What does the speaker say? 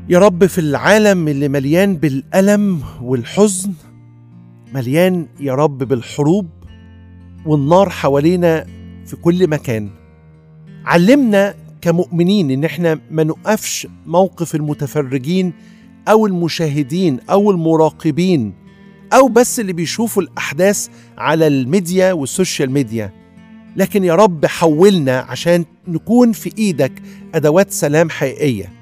يا رب في العالم اللي مليان بالألم والحزن مليان يا رب بالحروب والنار حوالينا في كل مكان علمنا كمؤمنين ان احنا ما نقفش موقف المتفرجين او المشاهدين او المراقبين او بس اللي بيشوفوا الاحداث على الميديا والسوشيال ميديا لكن يا رب حولنا عشان نكون في ايدك ادوات سلام حقيقيه